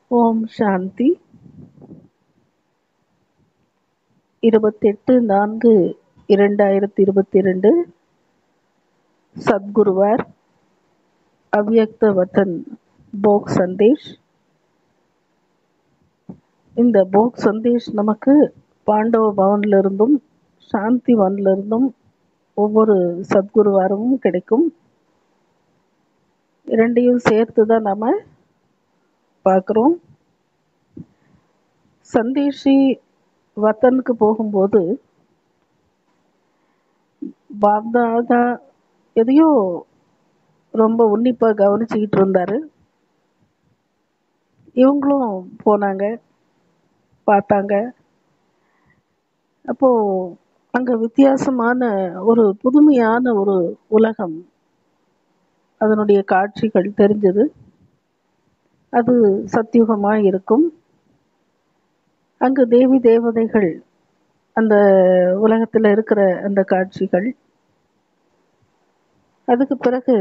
ஓம் சாந்தி இருபத்தெட்டு நான்கு இரண்டாயிரத்தி இருபத்தி ரெண்டு சத்குருவார் அவ்யக்த வதன் போக் சந்தேஷ் இந்த போக் சந்தேஷ் நமக்கு பாண்டவ பவன்ல இருந்தும் சாந்தி வன்ல இருந்தும் ஒவ்வொரு சத்குருவாரமும் கிடைக்கும் இரண்டையும் சேர்த்து தான் நாம பார்க்குறோம் சந்தேஷி வத்தனுக்கு போகும்போது பாப்தாதா எதையோ ரொம்ப உன்னிப்பா கவனிச்சுக்கிட்டு இருந்தாரு இவங்களும் போனாங்க பார்த்தாங்க அப்போ அங்க வித்தியாசமான ஒரு புதுமையான ஒரு உலகம் அதனுடைய காட்சிகள் தெரிஞ்சது அது சத்தியுகமாக இருக்கும் அங்கு தேவி தேவதைகள் அந்த உலகத்தில் இருக்கிற அந்த காட்சிகள் அதுக்கு பிறகு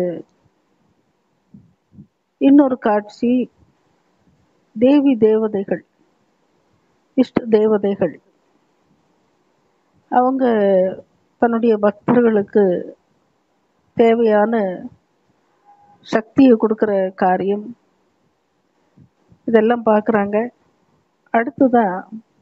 இன்னொரு காட்சி தேவி தேவதைகள் இஷ்ட தேவதைகள் அவங்க தன்னுடைய பக்தர்களுக்கு தேவையான சக்தியை கொடுக்குற காரியம் இதெல்லாம் பார்க்குறாங்க அடுத்ததான்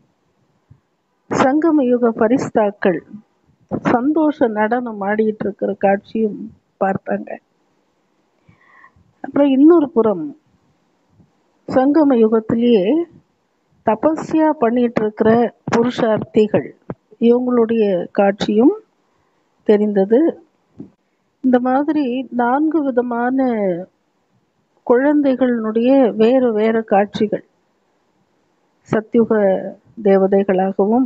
சங்கம யுக பரிஸ்தாக்கள் சந்தோஷ நடனம் ஆடிட்டு இருக்கிற காட்சியும் பார்த்தாங்க அப்புறம் இன்னொரு புறம் சங்கம யுகத்திலேயே தபஸ்யா பண்ணிட்டு இருக்கிற புருஷார்த்திகள் இவங்களுடைய காட்சியும் தெரிந்தது இந்த மாதிரி நான்கு விதமான குழந்தைகளுடைய வேறு வேறு காட்சிகள் சத்யுக தேவதைகளாகவும்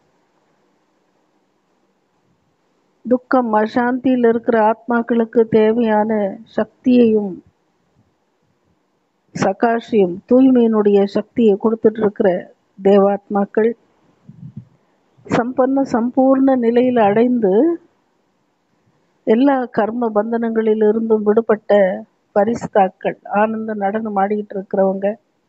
துக்கம் அசாந்தியில் இருக்கிற ஆத்மாக்களுக்கு தேவையான சக்தியையும் சகாஷியும் தூய்மையினுடைய சக்தியை கொடுத்துட்டு இருக்கிற தேவாத்மாக்கள் சம்பன்ன சம்பூர்ண நிலையில் அடைந்து எல்லா கர்ம பந்தனங்களிலிருந்தும் விடுபட்ட பரிஸ்தாக்கள் ஆனந்த நடனம் ஆடிக்கிட்டு இருக்கிறவங்க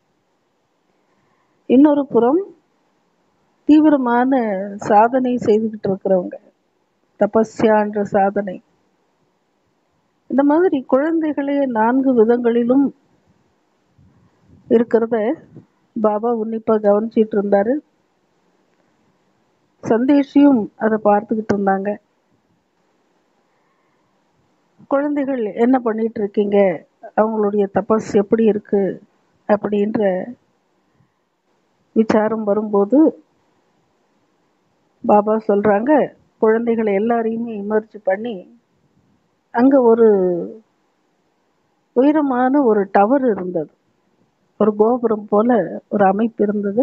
இன்னொரு புறம் தீவிரமான சாதனை செய்துக்கிட்டு இருக்கிறவங்க தபஸ்யான்ற சாதனை இந்த மாதிரி குழந்தைகளே நான்கு விதங்களிலும் இருக்கிறத பாபா உன்னிப்பா கவனிச்சிட்டு இருந்தாரு சந்தேஷியும் அதை பார்த்துக்கிட்டு இருந்தாங்க குழந்தைகள் என்ன பண்ணிட்டு இருக்கீங்க அவங்களுடைய தபஸ் எப்படி இருக்கு அப்படின்ற விசாரம் வரும்போது பாபா சொல்றாங்க குழந்தைகளை எல்லாரையுமே இமர்ஜ் பண்ணி அங்க ஒரு உயரமான ஒரு டவர் இருந்தது ஒரு கோபுரம் போல ஒரு அமைப்பு இருந்தது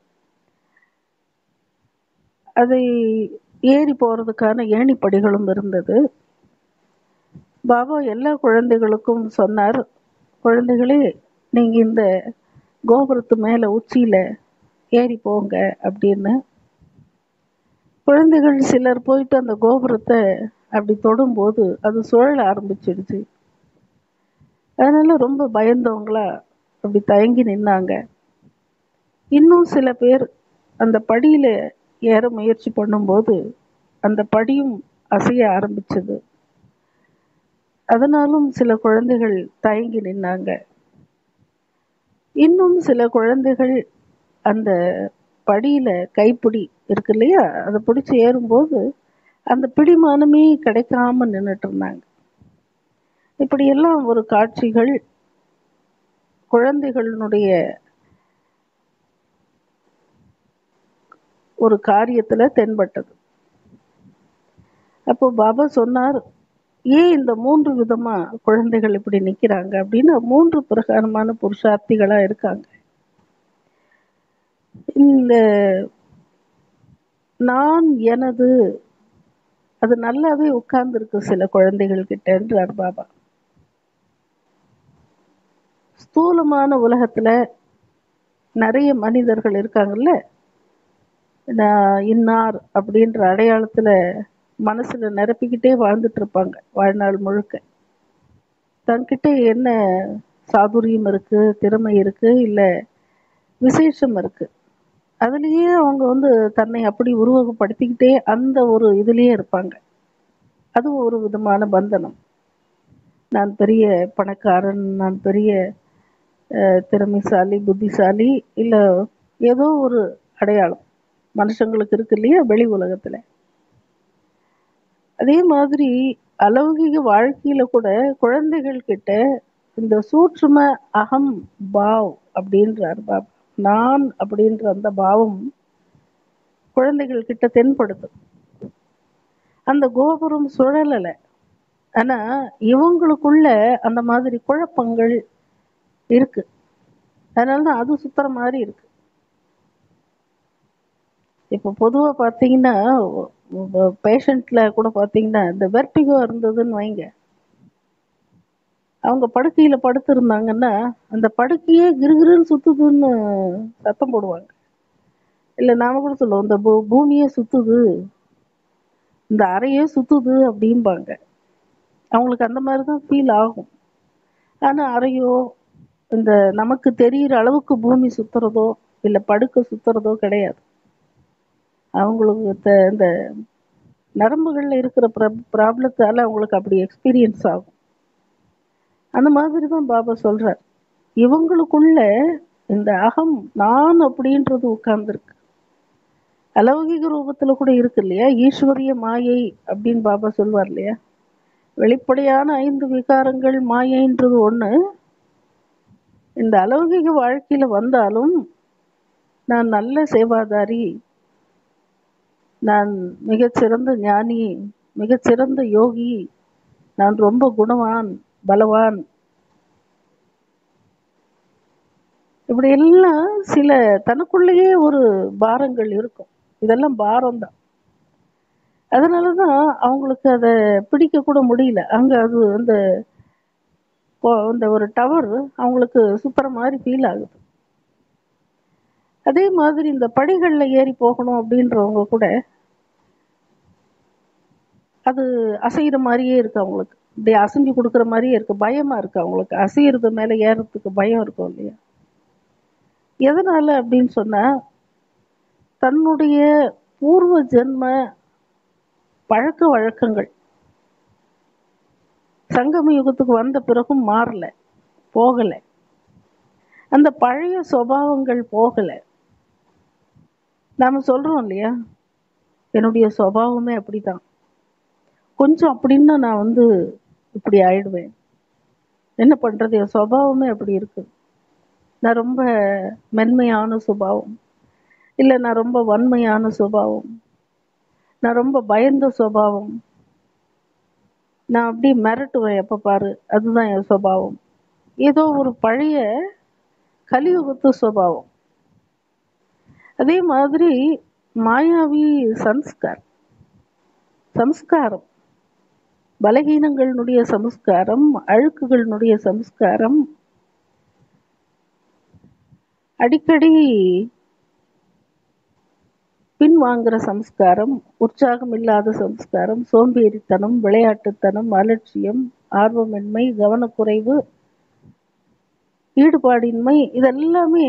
அதை ஏறி போறதுக்கான ஏணிப்படிகளும் இருந்தது பாபா எல்லா குழந்தைகளுக்கும் சொன்னார் குழந்தைகளே நீங்க இந்த கோபுரத்து மேல உச்சியில ஏறி போங்க அப்படின்னு குழந்தைகள் சிலர் போயிட்டு அந்த கோபுரத்தை அப்படி தொடும்போது அது சுழல ஆரம்பிச்சிடுச்சு அதனால ரொம்ப பயந்தவங்களா அப்படி தயங்கி நின்னாங்க இன்னும் சில பேர் அந்த படியில ஏற முயற்சி பண்ணும்போது அந்த படியும் அசைய ஆரம்பிச்சது அதனாலும் சில குழந்தைகள் தயங்கி நின்னாங்க இன்னும் சில குழந்தைகள் அந்த படியில கைப்பிடி இருக்கு இல்லையா அதை பிடிச்சி ஏறும்போது அந்த பிடிமானமே கிடைக்காம நின்றுட்டு இருந்தாங்க இப்படியெல்லாம் ஒரு காட்சிகள் குழந்தைகளினுடைய ஒரு காரியத்துல தென்பட்டது அப்போ பாபா சொன்னார் ஏன் இந்த மூன்று விதமா குழந்தைகள் இப்படி நிக்கிறாங்க அப்படின்னா மூன்று பிரகாரமான புருஷார்த்திகளா இருக்காங்க இந்த நான் எனது அது நல்லாவே உட்கார்ந்து இருக்கு சில குழந்தைகள் கிட்டன்றார் பாபா ஸ்தூலமான உலகத்துல நிறைய மனிதர்கள் இருக்காங்கல்ல நான் இன்னார் அப்படின்ற அடையாளத்துல மனசுல நிரப்பிக்கிட்டே வாழ்ந்துட்டு இருப்பாங்க வாழ்நாள் முழுக்க தன்கிட்ட என்ன சாதுரியம் இருக்கு திறமை இருக்கு இல்ல விசேஷம் இருக்கு அதுலேயே அவங்க வந்து தன்னை அப்படி உருவகப்படுத்திக்கிட்டே அந்த ஒரு இதுலேயே இருப்பாங்க அது ஒரு விதமான பந்தனம் நான் பெரிய பணக்காரன் நான் பெரிய அஹ், திறமைசாலி புத்திசாலி இல்லை ஏதோ ஒரு அடையாளம் மனுஷங்களுக்கு இருக்கு இல்லையா வெளி உலகத்துல அதே மாதிரி அலௌகிக வாழ்க்கையில கூட குழந்தைகள் கிட்ட இந்த சூட்சும அகம் பாவ் அப்படின்றார் பாபா நான் அப்படின்ற அந்த பாவம் குழந்தைகள் கிட்ட தென்படுத்தும் அந்த கோபுரம் சுழலலை ஆனா இவங்களுக்குள்ள அந்த மாதிரி குழப்பங்கள் இருக்கு அதனாலதான் அது சுத்துற மாதிரி இருக்கு இப்போ பொதுவா பாத்தீங்கன்னா பேஷண்ட்ல கூட பாத்தீங்கன்னா இந்த வெர்டிகோ இருந்ததுன்னு வைங்க அவங்க படுக்கையில படுத்திருந்தாங்கன்னா அந்த படுக்கையே கிருகிருன்னு சுத்துதுன்னு சத்தம் போடுவாங்க இல்ல நாம கூட சொல்லுவோம் இந்த பூ- பூமியே சுத்துது இந்த அறையே சுத்துது அப்படிம்பாங்க அவங்களுக்கு அந்த மாதிரி தான் ஃபீல் ஆகும் ஆனா அறையோ இந்த நமக்கு தெரியிற அளவுக்கு பூமி சுத்துறதோ இல்ல படுக்கை சுத்துறதோ கிடையாது அவங்களுக்கு த- இந்த நரம்புகள்ல இருக்கிற ப்ராப்ளத்தால அவங்களுக்கு அப்படி எக்ஸ்பீரியன்ஸ் ஆகும் அந்த மாதிரி தான் பாபா சொல்றார் இவங்களுக்குள்ள இந்த அகம் நான் அப்படின்றது உட்கார்ந்துருக்கு அலௌகிக ரூபத்துல கூட இருக்கு இல்லையா ஈஸ்வரிய மாயை அப்படின்னு பாபா சொல்வார் இல்லையா வெளிப்படையான ஐந்து விகாரங்கள் மாயைன்றது ஒண்ணு இந்த அலௌகிக வாழ்க்கையில வந்தாலும் நான் நல்ல சேவாதாரி நான் மிகச்சிறந்த ஞானி மிகச்சிறந்த யோகி நான் ரொம்ப குணவான் பலவான் இப்படி எல்லாம் சில தனக்குள்ளேயே ஒரு பாரங்கள் இருக்கும் இதெல்லாம் பாரம் தான் அதனாலதான் அவங்களுக்கு அதை பிடிக்க கூட முடியல அங்க அது அந்த கொ- அந்த ஒரு டவர் அவங்களுக்கு சுத்துற மாதிரி ஃபீல் ஆகுது அதே மாதிரி இந்த படிகள்ல ஏறி போகணும் அப்படின்றவங்க கூட அது அசைகிற மாதிரியே இருக்கு அவங்களுக்கு இப்படி அசைஞ்சு கொடுக்குற மாதிரியே இருக்கு பயமா இருக்கு அவங்களுக்கு அசையிறது மேல ஏறதுக்கு பயம் இருக்கும் இல்லையா எதனால அப்படின்னு சொன்னா தன்னுடைய பூர்வ ஜென்ம பழக்க வழக்கங்கள் சங்கம யுகத்துக்கு வந்த பிறகும் மாறல போகல அந்த பழைய சுபாவங்கள் போகல நாம சொல்றோம் இல்லையா என்னுடைய சுபாவமே அப்படிதான் கொஞ்சம் அப்படின்னா நான் வந்து இப்படி ஆயிடுவேன் என்ன பண்றது என் சுபாவமே அப்படி இருக்கு நான் ரொம்ப மென்மையான சுபாவம் இல்லை நான் ரொம்ப வன்மையான சுபாவம் நான் ரொம்ப பயந்த சுபாவம் நான் அப்படி மிரட்டுவேன் எப்ப பாரு அதுதான் என் சுபாவம் ஏதோ ஒரு பழைய கலியுகத்து சுபாவம் அதே மாதிரி மாயாவி சம்ஸ்கார் சம்ஸ்காரம் பலகீனங்களினுடைய சம்ஸ்காரம் அழுக்குகளினுடைய சம்ஸ்காரம் அடிக்கடி பின்வாங்குற சம்ஸ்காரம் உற்சாகம் இல்லாத சம்ஸ்காரம் சோம்பேறித்தனம் விளையாட்டுத்தனம் அலட்சியம் ஆர்வமின்மை கவனக்குறைவு ஈடுபாடின்மை இதெல்லாமே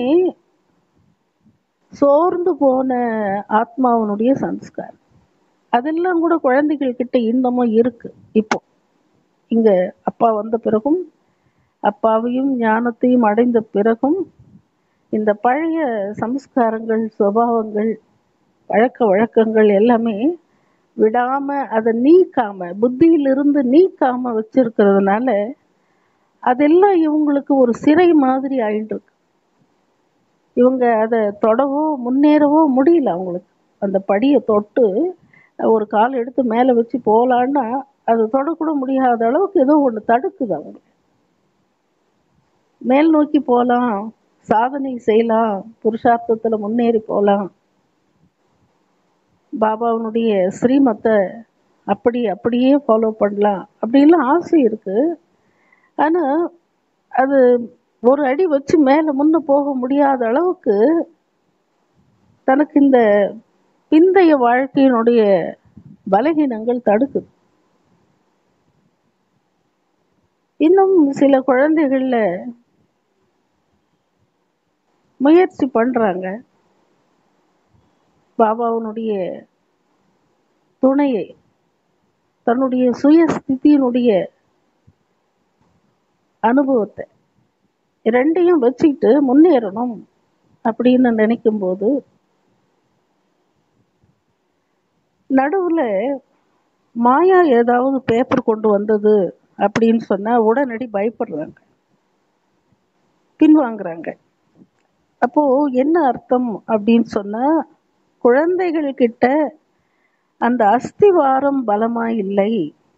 சோர்ந்து போன ஆத்மாவனுடைய சம்ஸ்காரம் அதெல்லாம் கூட குழந்தைகள் கிட்ட இன்னமும் இருக்கு இப்போ இங்க அப்பா வந்த பிறகும் அப்பாவையும் ஞானத்தையும் அடைந்த பிறகும் இந்த பழைய சம்ஸ்காரங்கள் சுபாவங்கள் பழக்க வழக்கங்கள் எல்லாமே விடாம அதை நீக்காம புத்தியிலிருந்து நீக்காம வச்சிருக்கிறதுனால அதெல்லாம் இவங்களுக்கு ஒரு சிறை மாதிரி ஆயிட்டு இருக்கு இவங்க அதை தொடவோ முன்னேறவோ முடியல அவங்களுக்கு அந்த படியை தொட்டு ஒரு கால் எடுத்து மேலே வச்சு போகலான்னா அது தொடக்கூட முடியாத அளவுக்கு ஏதோ ஒன்று தடுக்குது அவங்க மேல் நோக்கி போகலாம் சாதனை செய்யலாம் புருஷார்த்தத்தில் முன்னேறி போகலாம் பாபாவுனுடைய ஸ்ரீமத்தை அப்படி அப்படியே ஃபாலோ பண்ணலாம் அப்படின்லாம் ஆசை இருக்கு ஆனால் அது ஒரு அடி வச்சு மேலே முன்ன போக முடியாத அளவுக்கு தனக்கு இந்த பிந்தைய வாழ்க்கையினுடைய பலகீனங்கள் தடுக்குது இன்னும் சில குழந்தைகள்ல முயற்சி பண்றாங்க பாபாவுனுடைய துணையை தன்னுடைய சுயஸ்திதியினுடைய அனுபவத்தை ரெண்டையும் வச்சுக்கிட்டு முன்னேறணும் அப்படின்னு நினைக்கும் போது நடுவுல மாயா ஏதாவது பேப்பர் கொண்டு வந்தது அப்படின்னு சொன்னா உடனடி பயப்படுறாங்க பின்வாங்குறாங்க அப்போ என்ன அர்த்தம் அப்படின்னு சொன்னா குழந்தைகள் கிட்ட அந்த அஸ்திவாரம் பலமா இல்லை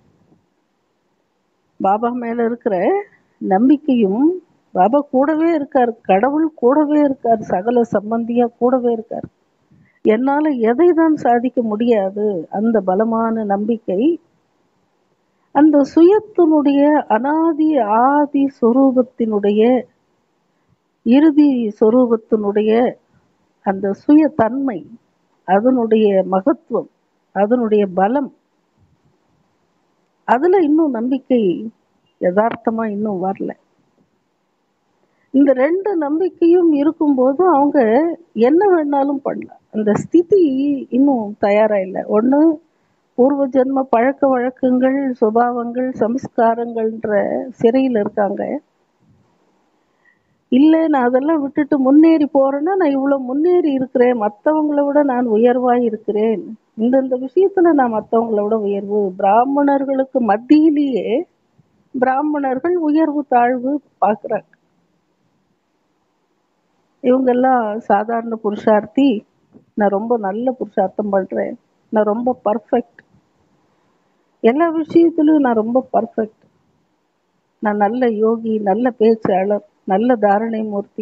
பாபா மேல இருக்கிற நம்பிக்கையும் பாபா கூடவே இருக்கார் கடவுள் கூடவே இருக்கார் சகல சம்பந்தியா கூடவே இருக்கார் என்னால எதை தான் சாதிக்க முடியாது அந்த பலமான நம்பிக்கை அந்த சுயத்தினுடைய அனாதி ஆதி சொரூபத்தினுடைய இறுதி சொரூபத்தினுடைய அந்த சுய தன்மை அதனுடைய மகத்துவம் அதனுடைய பலம் அதுல இன்னும் நம்பிக்கை யதார்த்தமா இன்னும் வரல இந்த ரெண்டு நம்பிக்கையும் இருக்கும்போது அவங்க என்ன வேணாலும் பண்ணலாம் அந்த ஸ்திதி இன்னும் தயாரா இல்லை ஒண்ணு பூர்வ ஜென்ம பழக்க வழக்கங்கள் சுபாவங்கள் சம்ஸ்காரங்கள்ன்ற சிறையில் இருக்காங்க இல்லை நான் அதெல்லாம் விட்டுட்டு முன்னேறி போறேன்னா நான் இவ்வளவு முன்னேறி இருக்கிறேன் மற்றவங்களை விட நான் உயர்வாய் இருக்கிறேன் இந்தந்த விஷயத்துல நான் மற்றவங்களை விட உயர்வு பிராமணர்களுக்கு மத்தியிலேயே பிராமணர்கள் உயர்வு தாழ்வு பார்க்குறாங்க இவங்கெல்லாம் சாதாரண புருஷார்த்தி நான் ரொம்ப நல்ல புருஷார்த்தம் பண்றேன் நான் ரொம்ப பர்ஃபெக்ட் எல்லா விஷயத்திலும் நான் ரொம்ப பர்ஃபெக்ட் நான் நல்ல யோகி நல்ல பேச்சாளர் நல்ல தாரணை மூர்த்தி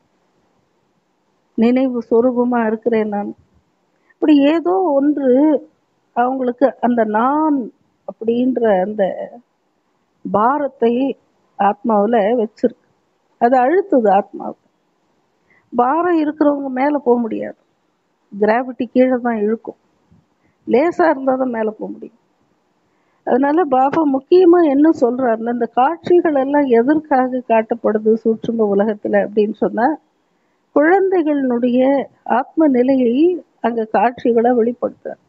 நினைவு சொரூபமா இருக்கிறேன் நான் இப்படி ஏதோ ஒன்று அவங்களுக்கு அந்த நான் அப்படின்ற அந்த பாரத்தை ஆத்மாவில் வச்சிருக்கு அது அழுத்துது ஆத்மாவை பாரம் இருக்கிறவங்க மேலே போக முடியாது கிராவிட்டி கீழே தான் இழுக்கும் லேசாக இருந்தால் தான் மேலே போக முடியும் அதனால பாபா முக்கியமா என்ன சொல்றாருன்னா இந்த காட்சிகள் எல்லாம் எதற்காக காட்டப்படுது சூட்சும உலகத்துல அப்படின்னு சொன்னா குழந்தைகளினுடைய ஆத்ம நிலையை அங்க காட்சிகளை வெளிப்படுத்துறார்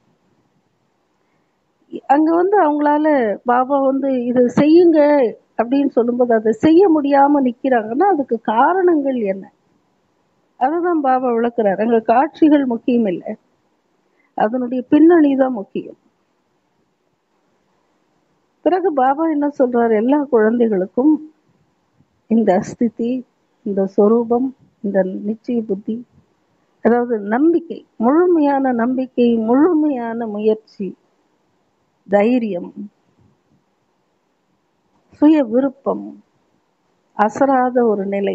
அங்க வந்து அவங்களால பாபா வந்து இதை செய்யுங்க அப்படின்னு சொல்லும்போது அதை செய்ய முடியாம நிக்கிறாங்கன்னா அதுக்கு காரணங்கள் என்ன அதுதான் பாபா விளக்குறாரு அங்க காட்சிகள் முக்கியம் இல்லை அதனுடைய பின்னணி தான் முக்கியம் பிறகு பாபா என்ன சொல்றாரு எல்லா குழந்தைகளுக்கும் இந்த அஸ்திதி இந்த சொரூபம் இந்த நிச்சய புத்தி அதாவது நம்பிக்கை முழுமையான நம்பிக்கை முழுமையான முயற்சி தைரியம் சுய விருப்பம் அசராத ஒரு நிலை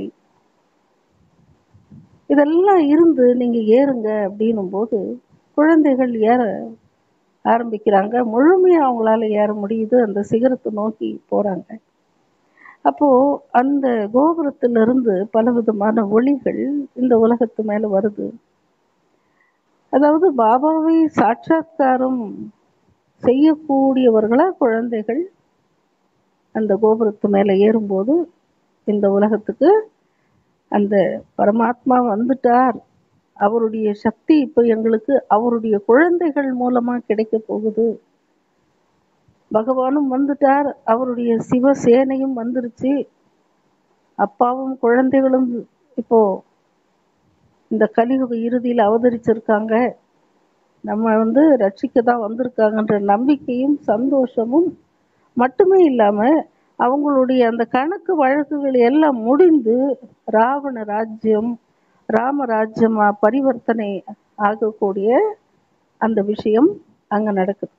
இதெல்லாம் இருந்து நீங்க ஏறுங்க அப்படின்னும் போது குழந்தைகள் ஏற ஆரம்பிக்கிறாங்க முழுமையா அவங்களால ஏற முடியுது அந்த சிகரத்தை நோக்கி போறாங்க அப்போ அந்த கோபுரத்திலிருந்து பலவிதமான ஒளிகள் இந்த உலகத்து மேல வருது அதாவது பாபாவை சாட்சாத்காரம் செய்யக்கூடியவர்களா குழந்தைகள் அந்த கோபுரத்து மேல ஏறும்போது இந்த உலகத்துக்கு அந்த பரமாத்மா வந்துட்டார் அவருடைய சக்தி இப்போ எங்களுக்கு அவருடைய குழந்தைகள் மூலமா கிடைக்க போகுது பகவானும் வந்துட்டார் அவருடைய சிவசேனையும் வந்துருச்சு அப்பாவும் குழந்தைகளும் இப்போ இந்த கலியுக இறுதியில் அவதரிச்சிருக்காங்க நம்ம வந்து ரட்சிக்க தான் வந்திருக்காங்கன்ற நம்பிக்கையும் சந்தோஷமும் மட்டுமே இல்லாம அவங்களுடைய அந்த கணக்கு வழக்குகள் எல்லாம் முடிந்து ராவண ராஜ்யம் ராமராஜ்யமா பரிவர்த்தனை ஆகக்கூடிய அந்த விஷயம் அங்க நடக்குது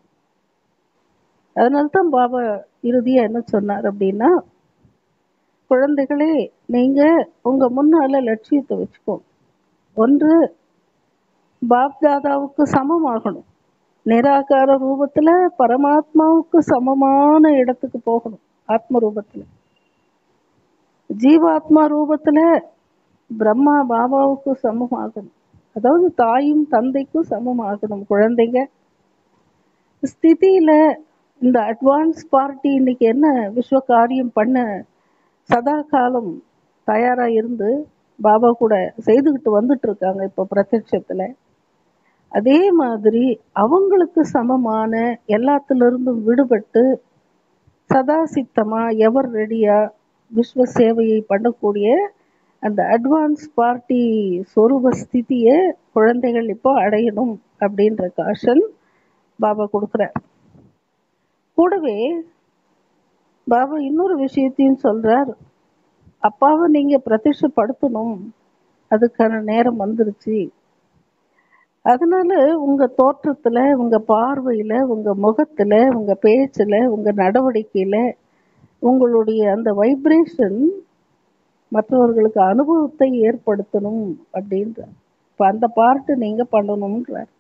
அதனால்தான் பாபா இறுதியா என்ன சொன்னார் அப்படின்னா குழந்தைகளே நீங்க உங்க முன்னால லட்சியத்தை வச்சுக்கோங்க ஒன்று பாப்தாதாவுக்கு சமமாகணும் நிராகார ரூபத்துல பரமாத்மாவுக்கு சமமான இடத்துக்கு போகணும் ஆத்ம ரூபத்துல ஜீவாத்மா ரூபத்துல பிரம்மா பாபாவுக்கு சமமாகணும் அதாவது தாயும் தந்தைக்கும் சமமாகணும் குழந்தைங்க ஸ்திதியில இந்த அட்வான்ஸ் பார்ட்டி இன்னைக்கு என்ன விஸ்வ காரியம் பண்ண சதா காலம் தயாரா இருந்து பாபா கூட செய்துக்கிட்டு வந்துட்டு இருக்காங்க இப்போ பிரத்யட்சத்துல அதே மாதிரி அவங்களுக்கு சமமான எல்லாத்துல இருந்தும் விடுபட்டு சதா சித்தமா எவர் ரெடியா விஸ்வ சேவையை பண்ணக்கூடிய அந்த அட்வான்ஸ் பார்ட்டி சொரூப ஸ்திதியை குழந்தைகள் இப்போ அடையணும் அப்படின்ற காஷன் பாபா கொடுக்குறார் கூடவே பாபா இன்னொரு விஷயத்தையும் சொல்றார் அப்பாவை நீங்க பிரதிஷ்டப்படுத்தணும் அதுக்கான நேரம் வந்துருச்சு அதனால உங்க தோற்றத்துல உங்க பார்வையில உங்க முகத்துல உங்க பேச்சுல உங்க நடவடிக்கையில உங்களுடைய அந்த வைப்ரேஷன் மற்றவர்களுக்கு அனுபவத்தை ஏற்படுத்தணும் அப்படின்ற இப்ப அந்த பார்ட்டு நீங்க பண்ணணும்ன்றார்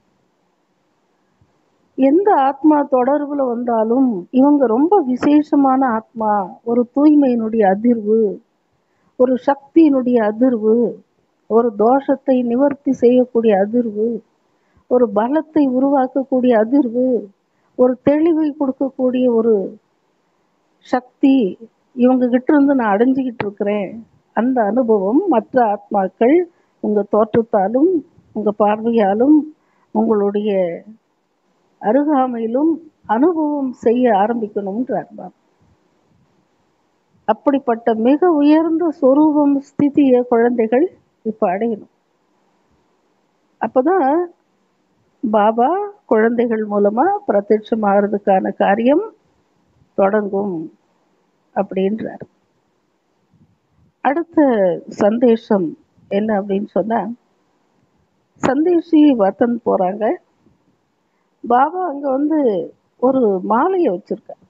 எந்த ஆத்மா தொடர்புல வந்தாலும் இவங்க ரொம்ப விசேஷமான ஆத்மா ஒரு தூய்மையினுடைய அதிர்வு ஒரு சக்தியினுடைய அதிர்வு ஒரு தோஷத்தை நிவர்த்தி செய்யக்கூடிய அதிர்வு ஒரு பலத்தை உருவாக்கக்கூடிய அதிர்வு ஒரு தெளிவை கொடுக்கக்கூடிய ஒரு சக்தி இவங்க கிட்ட இருந்து நான் அடைஞ்சுக்கிட்டு இருக்கிறேன் அந்த அனுபவம் மற்ற ஆத்மாக்கள் உங்க தோற்றத்தாலும் உங்க பார்வையாலும் உங்களுடைய அருகாமையிலும் அனுபவம் செய்ய ஆரம்பிக்கணும்ன்றார் பாபா அப்படிப்பட்ட மிக உயர்ந்த சொரூபம் ஸ்திதிய குழந்தைகள் இப்ப அடையணும் அப்பதான் பாபா குழந்தைகள் மூலமா பிரத்யட்சம் ஆகிறதுக்கான காரியம் தொடங்கும் அப்படின்றார் அடுத்த சந்தேஷம் என்ன அப்படின்னு சொன்னா சந்தேஷி வத்தன் போறாங்க பாபா அங்க வந்து ஒரு மாலையை வச்சிருக்கார்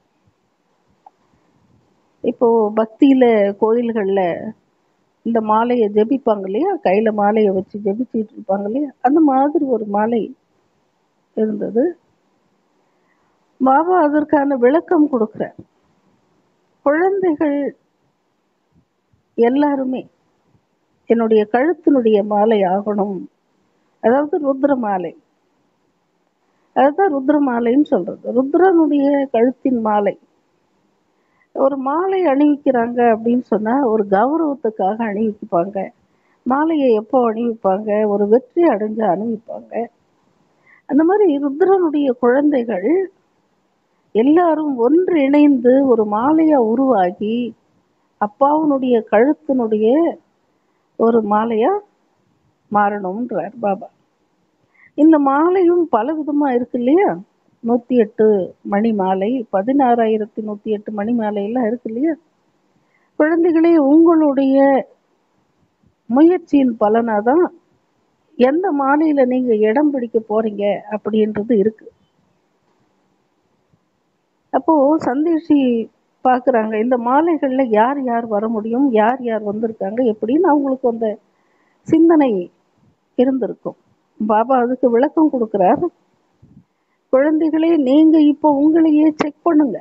இப்போ பக்தியில கோயில்கள்ல இந்த மாலையை ஜெபிப்பாங்க இல்லையா கையில மாலையை வச்சு ஜெபிச்சிட்டு இருப்பாங்க இல்லையா அந்த மாதிரி ஒரு மாலை இருந்தது பாபா அதற்கான விளக்கம் கொடுக்கிறார் குழந்தைகள் எல்லாருமே என்னுடைய கழுத்தினுடைய மாலை ஆகணும் அதாவது ருத்ர மாலை அதுதான் ருத்ர மாலைன்னு சொல்றது ருத்ரனுடைய கழுத்தின் மாலை ஒரு மாலை அணிவிக்கிறாங்க அப்படின்னு சொன்னா ஒரு கௌரவத்துக்காக அணிவிப்பாங்க மாலையை எப்போ அணிவிப்பாங்க ஒரு வெற்றி அடைஞ்சு அணிவிப்பாங்க அந்த மாதிரி ருத்ரனுடைய குழந்தைகள் எல்லாரும் ஒன்றிணைந்து ஒரு மாலையா உருவாகி அப்பாவுனுடைய கழுத்தினுடைய ஒரு மாலையா மாறணும்ன்றார் பாபா இந்த மாலையும் பல விதமா இருக்கு இல்லையா நூத்தி எட்டு மணி மாலை பதினாறாயிரத்தி நூத்தி எட்டு மணி மாலை எல்லாம் இருக்கு இல்லையா குழந்தைகளே உங்களுடைய முயற்சியின் பலனாதான் எந்த மாலையில நீங்க இடம் பிடிக்க போறீங்க அப்படின்றது இருக்கு அப்போ சந்தேஷி பாக்குறாங்க இந்த மாலைகள்ல யார் யார் வர முடியும் யார் யார் வந்திருக்காங்க எப்படின்னு அவங்களுக்கு அந்த சிந்தனை இருந்திருக்கும் பாபா அதுக்கு விளக்கம் கொடுக்கிறார் குழந்தைகளே நீங்க இப்போ உங்களையே செக் பண்ணுங்க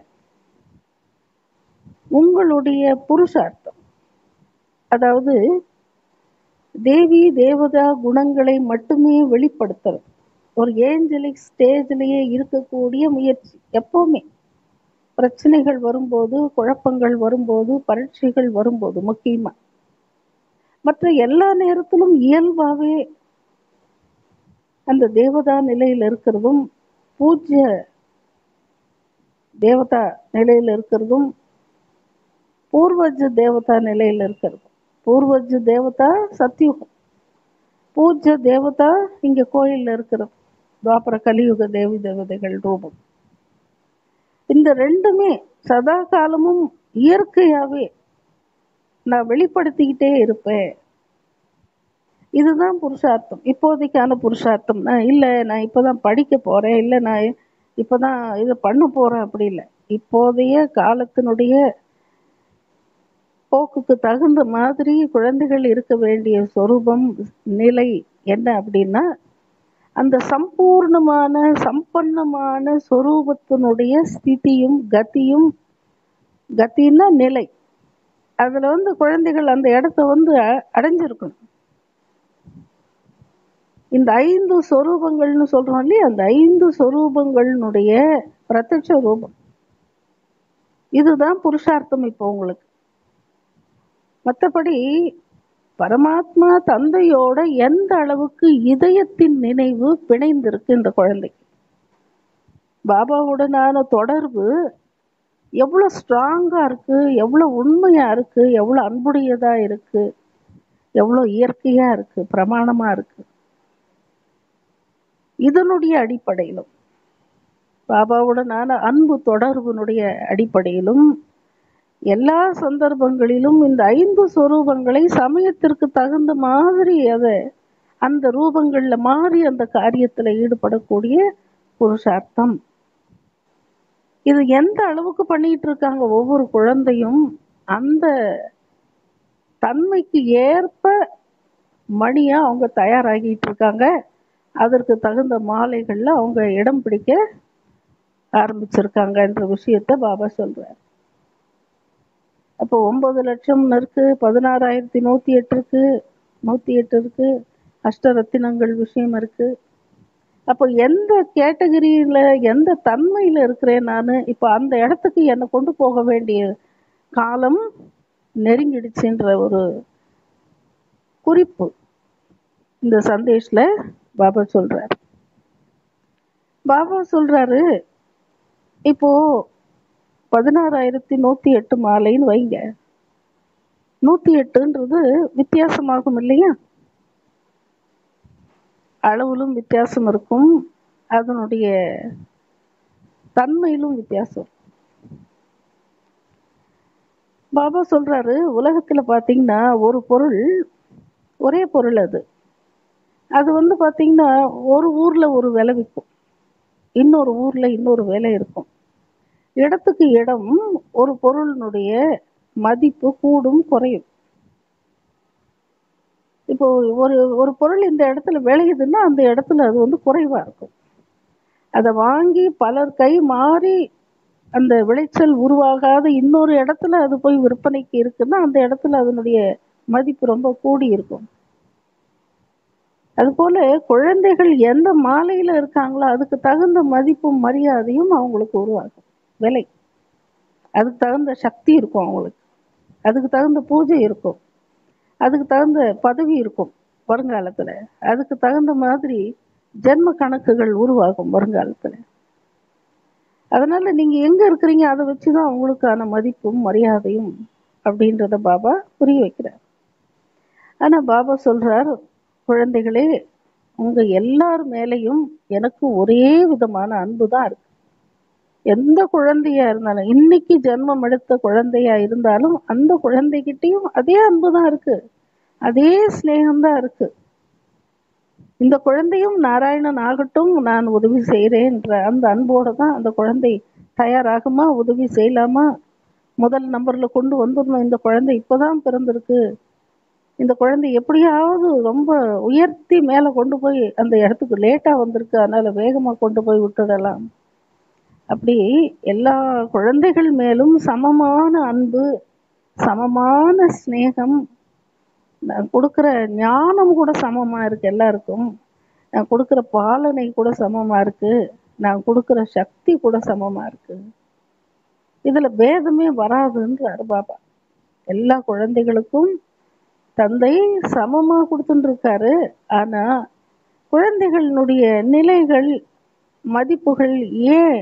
உங்களுடைய புருஷார்த்தம் அதாவது தேவி தேவதா குணங்களை மட்டுமே வெளிப்படுத்துறது ஒரு ஏஞ்சலிக் ஸ்டேஜ்லயே இருக்கக்கூடிய முயற்சி எப்பவுமே பிரச்சனைகள் வரும்போது குழப்பங்கள் வரும்போது பரீட்சைகள் வரும்போது முக்கியமா மற்ற எல்லா நேரத்திலும் இயல்பாவே அந்த தேவதா நிலையில இருக்கிறதும் பூஜ்ய தேவதா நிலையில இருக்கிறதும் பூர்வஜ தேவதா நிலையில இருக்கிறதும் பூர்வஜ தேவதா சத்தியுகம் பூஜ்ய தேவதா இங்க கோயில்ல இருக்கிறது துவாபர கலியுக தேவி தேவதைகள் ரூபம் இந்த ரெண்டுமே சதா காலமும் இயற்கையாவே நான் வெளிப்படுத்திக்கிட்டே இருப்பேன் இதுதான் புருஷார்த்தம் இப்போதைக்கான புருஷார்த்தம்னா இல்லை நான் இப்போதான் படிக்க போறேன் இல்லை நான் இப்போதான் இதை பண்ண போறேன் அப்படி இல்லை இப்போதைய காலத்தினுடைய போக்குக்கு தகுந்த மாதிரி குழந்தைகள் இருக்க வேண்டிய சொரூபம் நிலை என்ன அப்படின்னா அந்த சம்பூர்ணமான சம்பன்னமான சொரூபத்தினுடைய ஸ்திதியும் கத்தியும் கத்தின்னா நிலை அதுல வந்து குழந்தைகள் அந்த இடத்த வந்து அடைஞ்சிருக்கணும் இந்த ஐந்து சொரூபங்கள்னு சொல்றோம் இல்லையா அந்த ஐந்து சொரூபங்களினுடைய பிரத்யட்ச ரூபம் இதுதான் புருஷார்த்தம் இப்போ உங்களுக்கு மற்றபடி பரமாத்மா தந்தையோட எந்த அளவுக்கு இதயத்தின் நினைவு பிணைந்திருக்கு இந்த குழந்தைக்கு பாபாவுடனான தொடர்பு எவ்வளோ ஸ்ட்ராங்கா இருக்கு எவ்வளோ உண்மையா இருக்கு எவ்வளோ அன்புடையதா இருக்கு எவ்வளோ இயற்கையா இருக்கு பிரமாணமா இருக்கு இதனுடைய அடிப்படையிலும் பாபாவுடனான அன்பு தொடர்பினுடைய அடிப்படையிலும் எல்லா சந்தர்ப்பங்களிலும் இந்த ஐந்து சொரூபங்களை சமயத்திற்கு தகுந்த மாதிரி அதை அந்த ரூபங்கள்ல மாறி அந்த காரியத்துல ஈடுபடக்கூடிய புருஷார்த்தம் இது எந்த அளவுக்கு பண்ணிட்டு இருக்காங்க ஒவ்வொரு குழந்தையும் அந்த தன்மைக்கு ஏற்ப மணியா அவங்க தயாராகிட்டு இருக்காங்க அதற்கு தகுந்த மாலைகள்ல அவங்க இடம் பிடிக்க ஆரம்பிச்சிருக்காங்கன்ற விஷயத்த பாபா சொல்றார் அப்போ ஒன்பது லட்சம் இருக்கு பதினாறாயிரத்தி நூத்தி எட்டு இருக்கு நூத்தி எட்டு இருக்கு அஷ்டரத்தினங்கள் விஷயம் இருக்கு அப்போ எந்த கேட்டகரியில எந்த தன்மையில இருக்கிறேன் நான் இப்போ அந்த இடத்துக்கு என்னை கொண்டு போக வேண்டிய காலம் நெருங்கிடுச்சுன்ற ஒரு குறிப்பு இந்த சந்தேஷ்ல பாபா சொல்றாரு பாபா சொல்றாரு இப்போ பதினாறாயிரத்தி நூத்தி எட்டு மாலைன்னு வைங்க நூத்தி எட்டுன்றது வித்தியாசமாகும் இல்லையா அளவிலும் வித்தியாசம் இருக்கும் அதனுடைய தன்மையிலும் வித்தியாசம் பாபா சொல்றாரு உலகத்துல பாத்தீங்கன்னா ஒரு பொருள் ஒரே பொருள் அது அது வந்து பாத்தீங்கன்னா ஒரு ஊர்ல ஒரு விலை விற்கும் இன்னொரு ஊர்ல இன்னொரு விலை இருக்கும் இடத்துக்கு இடம் ஒரு பொருளினுடைய மதிப்பு கூடும் குறையும் இப்போ ஒரு ஒரு பொருள் இந்த இடத்துல விளையுதுன்னா அந்த இடத்துல அது வந்து குறைவா இருக்கும் அதை வாங்கி பலர் கை மாறி அந்த விளைச்சல் உருவாகாத இன்னொரு இடத்துல அது போய் விற்பனைக்கு இருக்குன்னா அந்த இடத்துல அதனுடைய மதிப்பு ரொம்ப கூடி இருக்கும் அதுபோல குழந்தைகள் எந்த மாலையில இருக்காங்களோ அதுக்கு தகுந்த மதிப்பும் மரியாதையும் அவங்களுக்கு உருவாகும் விலை அதுக்கு தகுந்த சக்தி இருக்கும் அவங்களுக்கு அதுக்கு தகுந்த பூஜை இருக்கும் அதுக்கு தகுந்த பதவி இருக்கும் வருங்காலத்துல அதுக்கு தகுந்த மாதிரி ஜென்ம கணக்குகள் உருவாகும் வருங்காலத்துல அதனால நீங்க எங்க இருக்கிறீங்க அதை வச்சுதான் அவங்களுக்கான மதிப்பும் மரியாதையும் அப்படின்றத பாபா புரிய வைக்கிறார் ஆனா பாபா சொல்றார் குழந்தைகளே உங்க எல்லார் மேலையும் எனக்கு ஒரே விதமான அன்பு தான் இருக்கு எந்த குழந்தையா இருந்தாலும் இன்னைக்கு ஜென்மம் எடுத்த குழந்தையா இருந்தாலும் அந்த குழந்தைகிட்டையும் அதே அன்பு தான் இருக்கு அதே ஸ்நேகம் தான் இருக்கு இந்த குழந்தையும் நாராயணன் ஆகட்டும் நான் உதவி செய்கிறேன்ற அந்த அன்போட தான் அந்த குழந்தை தயாராகுமா உதவி செய்யலாமா முதல் நம்பர்ல கொண்டு வந்துடணும் இந்த குழந்தை இப்பதான் பிறந்திருக்கு இந்த குழந்தை எப்படியாவது ரொம்ப உயர்த்தி மேலே கொண்டு போய் அந்த இடத்துக்கு லேட்டா வந்திருக்கு அதனால வேகமா கொண்டு போய் விட்டுடலாம் அப்படி எல்லா குழந்தைகள் மேலும் சமமான அன்பு சமமான ஸ்நேகம் நான் கொடுக்குற ஞானம் கூட சமமா இருக்கு எல்லாருக்கும் நான் கொடுக்குற பாலனை கூட சமமா இருக்கு நான் கொடுக்குற சக்தி கூட சமமா இருக்கு இதுல பேதமே வராதுன்றாரு பாபா எல்லா குழந்தைகளுக்கும் தந்தை சமமா கொடுத்துட்டு இருக்காரு ஆனா குழந்தைகளினுடைய நிலைகள் மதிப்புகள் ஏன்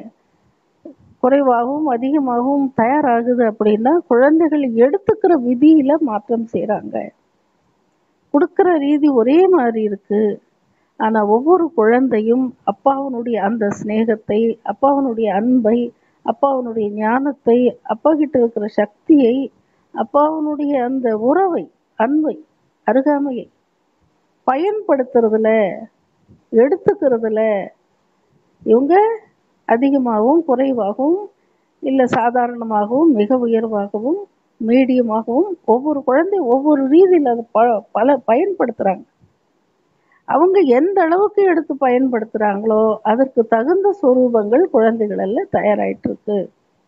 குறைவாகவும் அதிகமாகவும் தயாராகுது அப்படின்னா குழந்தைகள் எடுத்துக்கிற விதியில மாற்றம் செய்றாங்க கொடுக்கிற ரீதி ஒரே மாதிரி இருக்கு ஆனா ஒவ்வொரு குழந்தையும் அப்பாவனுடைய அந்த சிநேகத்தை அப்பாவனுடைய அன்பை அப்பாவனுடைய ஞானத்தை அப்பா கிட்ட இருக்கிற சக்தியை அப்பாவனுடைய அந்த உறவை அன்பை அருகாமையை பயன்படுத்துறதுல எடுத்துக்கிறதுல இவங்க அதிகமாகவும் குறைவாகவும் இல்லை சாதாரணமாகவும் மிக உயர்வாகவும் மீடியமாகவும் ஒவ்வொரு குழந்தை ஒவ்வொரு ரீதியில் அதை ப பல பயன்படுத்துகிறாங்க அவங்க எந்த அளவுக்கு எடுத்து பயன்படுத்துகிறாங்களோ அதற்கு தகுந்த சொரூபங்கள் குழந்தைகள் எல்லாம் தயாராயிட்டு இருக்கு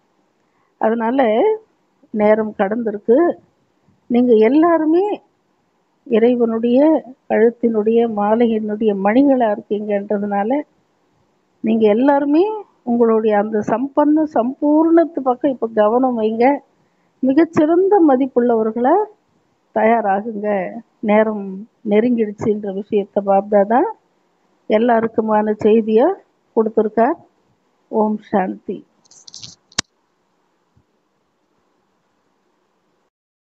அதனால நேரம் கடந்திருக்கு நீங்க எல்லாருமே இறைவனுடைய கழுத்தினுடைய மாலையினுடைய மணிகளா இருக்கீங்கன்றதுனால நீங்க எல்லாருமே உங்களுடைய அந்த சம்பன்ன சம்பூர்ணத்து பக்கம் இப்ப கவனம் வைங்க மிகச்சிறந்த மதிப்புள்ளவர்களா தயாராகுங்க நேரம் நெருங்கிடுச்சுன்ற விஷயத்த பாப்தாதா எல்லாருக்குமான செய்தியை கொடுத்துருக்கார் ஓம் சாந்தி